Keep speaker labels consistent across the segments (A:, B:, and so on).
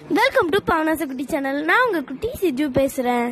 A: welcome to பவனாச குட்டி channel நான் உங்க குட்டி சிஜு பேசுறேன்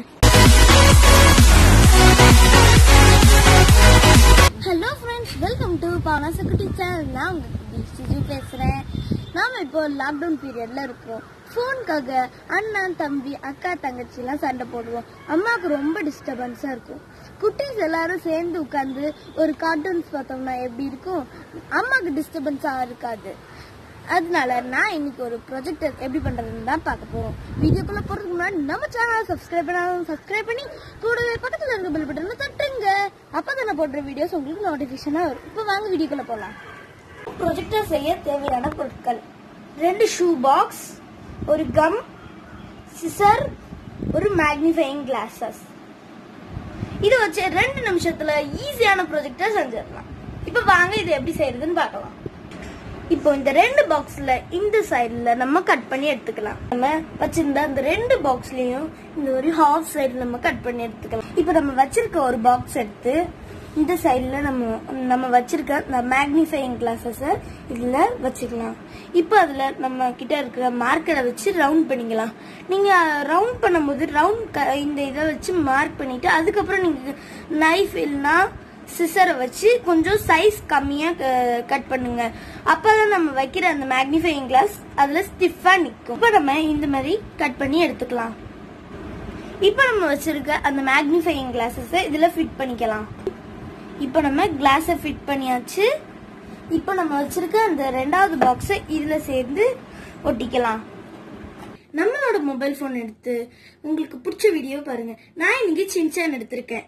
A: ஹலோ ஃப்ரெண்ட்ஸ் வெல்கம் டு பவனாச குட்டி சேனல் நான் உங்க குட்டி சிஜு பேசுறேன் நாம இப்போ லாக்டவுன் பீரியட்ல இருக்கிறோம் ஃபோனுக்காக அண்ணன் தம்பி அக்கா தங்கச்சி எல்லாம் சண்டை போடுவோம் அம்மாவுக்கு ரொம்ப டிஸ்டர்பன்ஸா இருக்கும் குட்டீஸ் எல்லாரும் சேர்ந்து உட்காந்து ஒரு கார்ட்டூன்ஸ் பார்த்தோம்னா எப்படி இருக்கும் அம்மாவுக்கு டிஸ்டர்பன்ஸா இருக்காது அதனால நான் இன்னைக்கு ஒரு ப்ராஜெக்ட் எப்படி பண்றதுன்னு தான் பார்க்க போறோம் வீடியோக்குள்ள போறதுக்கு முன்னாடி நம்ம சேனலை சப்ஸ்கிரைப் பண்ணாலும் சப்ஸ்கிரைப் பண்ணி கூடவே பக்கத்துல இருக்க பெல் பட்டனை தட்டுங்க அப்பதான் நான் போடுற வீடியோஸ் உங்களுக்கு நோட்டிபிகேஷனா வரும் இப்போ வாங்க வீடியோக்குள்ள போலாம் ப்ரொஜெக்டர் செய்ய தேவையான பொருட்கள் ரெண்டு ஷூ பாக்ஸ் ஒரு கம் சிசர் ஒரு மேக்னிஃபையிங் கிளாஸஸ் இது வச்சு ரெண்டு நிமிஷத்துல ஈஸியான ப்ரொஜெக்டர் செஞ்சிடலாம் இப்போ வாங்க இது எப்படி செய்யறதுன்னு பார்க்கலாம் இப்போ இந்த ரெண்டு பாக்ஸ்ல இந்த சைடுல நம்ம கட் பண்ணி எடுத்துக்கலாம் நம்ம வச்சிருந்த அந்த ரெண்டு பாக்ஸ்லயும் இந்த ஒரு ஹாஃப் சைடு நம்ம கட் பண்ணி எடுத்துக்கலாம் இப்போ நம்ம வச்சிருக்க ஒரு பாக்ஸ் எடுத்து இந்த சைடுல நம்ம நம்ம வச்சிருக்க இந்த மேக்னிஃபையிங் கிளாஸஸ் இதுல வச்சுக்கலாம் இப்போ அதுல நம்ம கிட்ட இருக்கிற மார்க்கரை வச்சு ரவுண்ட் பண்ணிக்கலாம் நீங்க ரவுண்ட் பண்ணும்போது ரவுண்ட் இந்த இதை வச்சு மார்க் பண்ணிட்டு அதுக்கப்புறம் நீங்க நைஃப் இல்லைன்னா சிசரை வச்சு கொஞ்சம் சைஸ் கம்மியா கட் பண்ணுங்க அப்பதான் நம்ம வைக்கிற அந்த மேக்னிஃபையிங் கிளாஸ் அதுல ஸ்டிஃபா நிக்கும் இப்போ நம்ம இந்த மாதிரி கட் பண்ணி எடுத்துக்கலாம் இப்போ நம்ம வச்சிருக்க அந்த மேக்னிஃபையிங் கிளாஸஸ் இதுல ஃபிட் பண்ணிக்கலாம் இப்போ நம்ம கிளாஸை ஃபிட் பண்ணியாச்சு இப்போ நம்ம வச்சிருக்க அந்த ரெண்டாவது பாக்ஸை இதுல சேர்ந்து ஒட்டிக்கலாம் நம்மளோட மொபைல் போன் எடுத்து உங்களுக்கு பிடிச்ச வீடியோ பாருங்க நான் இன்னைக்கு சின்சான் எடுத்திருக்கேன்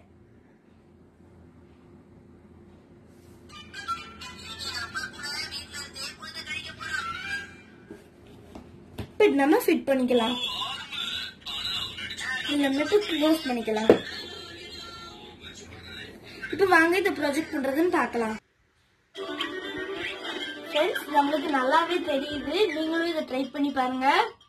A: இப்போ நம்ம ஃபிட் பண்ணிக்கலாம் இல்ல மட்டும் க்ளோஸ் பண்ணிக்கலாம் இப்போ வாங்க இதை ப்ராஜெக்ட் பண்றதுன்னு பார்க்கலாம் ஃப்ரெண்ட்ஸ் நம்மளுக்கு நல்லாவே தெரியுது நீங்களும் இதை ட்ரை பண்ணி பாருங்க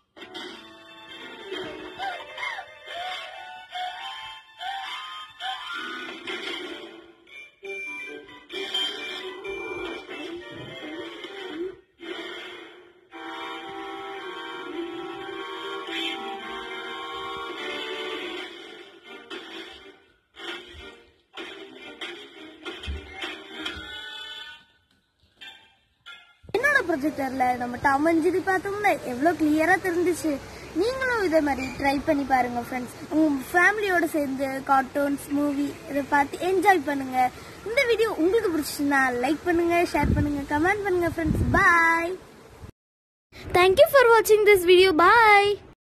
A: என்னோட ப்ரொஜெக்டர்ல நம்ம டாம் அண்ட் ஜெரி பார்த்தோம்னா எவ்வளவு கிளியரா தெரிஞ்சுச்சு நீங்களும் இதே மாதிரி ட்ரை பண்ணி பாருங்க ஃப்ரெண்ட்ஸ் உங்க ஃபேமிலியோட சேர்ந்து கார்ட்டூன்ஸ் மூவி இதை பார்த்து என்ஜாய் பண்ணுங்க இந்த வீடியோ உங்களுக்கு பிடிச்சிச்சுன்னா லைக் பண்ணுங்க ஷேர் பண்ணுங்க கமெண்ட் பண்ணுங்க ஃப்ரெண்ட்ஸ் பாய் தேங்க்யூ ஃபார் வாட்சிங் திஸ் வீடியோ பாய்